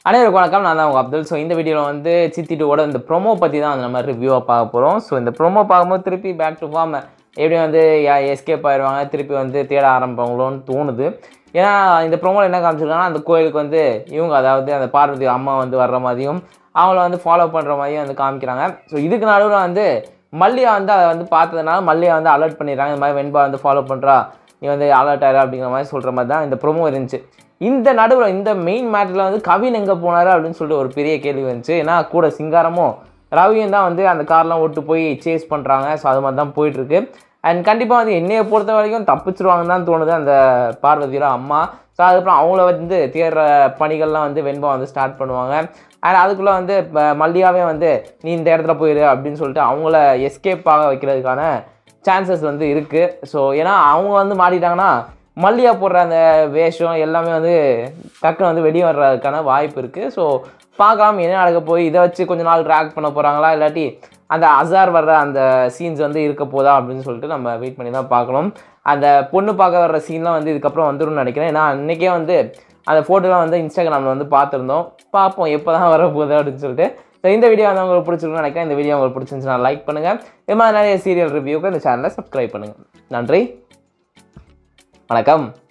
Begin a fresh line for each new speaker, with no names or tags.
அனைவருக்கும் வணக்கம் நான் தான் உங்கள் அப்துல் ஸோ இந்த வீடியோவில் வந்து சித்தி டூவோட இந்த ப்ரோமோ பற்றி தான் வந்து நம்ம ரிவ்யூவாக பார்க்க போகிறோம் ஸோ இந்த ப்ரோமோ பார்க்கும்போது திருப்பி பேக் டு ஃபார்ம் எப்படி வந்து எஸ்கேப் ஆயிடுவாங்க திருப்பி வந்து தேட ஆரம்பிப்பாங்களோன்னு தோணுது ஏன்னா இந்த ப்ரோமோவில் என்ன காமிச்சிருக்காங்கன்னா அந்த கோயிலுக்கு வந்து இவங்க அதாவது அந்த பார்வதி அம்மா வந்து வர்ற மாதிரியும் அவங்கள வந்து ஃபாலோ பண்ணுற மாதிரியும் வந்து காமிக்கிறாங்க ஸோ இதுக்கு நடுவில் வந்து மல்லியா வந்து அதை வந்து பார்த்ததுனால மல்லியா வந்து அலர்ட் பண்ணிடுறாங்க இந்த மாதிரி வெண்பா வந்து ஃபாலோ பண்ணுறா நீ வந்து அலர்ட் ஆயிரு அப்படிங்கிற மாதிரி சொல்கிற மாதிரி தான் இந்த ப்ரோமோ இருந்துச்சு இந்த நடுவில் இந்த மெயின் மேட்டரில் வந்து கவின் எங்கே போனார் அப்படின்னு சொல்லிட்டு ஒரு பெரிய கேள்வி வந்துச்சு ஏன்னா கூட சிங்காரமும் ரவியும் தான் வந்து அந்த கார்லாம் ஓட்டு போய் சேஸ் பண்ணுறாங்க ஸோ அது மாதிரி தான் போயிட்டுருக்கு அண்ட் கண்டிப்பாக வந்து என்னையை பொறுத்த வரைக்கும் தப்பிச்சிருவாங்கன்னு தான் தோணுது அந்த பார்வதியோட அம்மா ஸோ அதுக்கப்புறம் அவங்கள வந்து தேடுற பணிகள்லாம் வந்து வெண்பா வந்து ஸ்டார்ட் பண்ணுவாங்க அண்ட் அதுக்குள்ளே வந்து இப்போ மல்லியாவே வந்து நீ இந்த இடத்துல போயிரு அப்படின்னு சொல்லிட்டு அவங்கள எஸ்கேப் ஆக வைக்கிறதுக்கான சான்சஸ் வந்து இருக்குது ஸோ ஏன்னா அவங்க வந்து மாட்டிட்டாங்கன்னா மல்லியா போடுற அந்த வேஷம் எல்லாமே வந்து டக்குன்னு வந்து வெளியே வர்றதுக்கான வாய்ப்பு இருக்குது ஸோ பார்க்கலாம் என்ன நடக்க போய் இதை வச்சு கொஞ்ச நாள் ட்ராக் பண்ண போகிறாங்களா இல்லாட்டி அந்த அசார் வர்ற அந்த சீன்ஸ் வந்து இருக்க போதா அப்படின்னு சொல்லிட்டு நம்ம வெயிட் பண்ணி தான் பார்க்கணும் அந்த பொண்ணு பார்க்க வர்ற சீன்லாம் வந்து இதுக்கப்புறம் வந்துரும்னு நினைக்கிறேன் ஏன்னா அன்றைக்கே வந்து அந்த ஃபோட்டோலாம் வந்து இன்ஸ்டாகிராமில் வந்து பார்த்துருந்தோம் பார்ப்போம் எப்போ தான் வர போகுது அப்படின்னு சொல்லிட்டு ஸோ இந்த வீடியோ வந்து உங்களுக்கு பிடிச்சிருக்குன்னு நினைக்கிறேன் இந்த வீடியோ உங்களுக்கு பிடிச்சிருந்துச்சுன்னா லைக் பண்ணுங்கள் இது மாதிரி நிறைய சீரியல் ரிவ்யூக்கு இந்த சேனலை சப்ஸ்கிரைப் பண்ணுங்கள் நன்றி வணக்கம்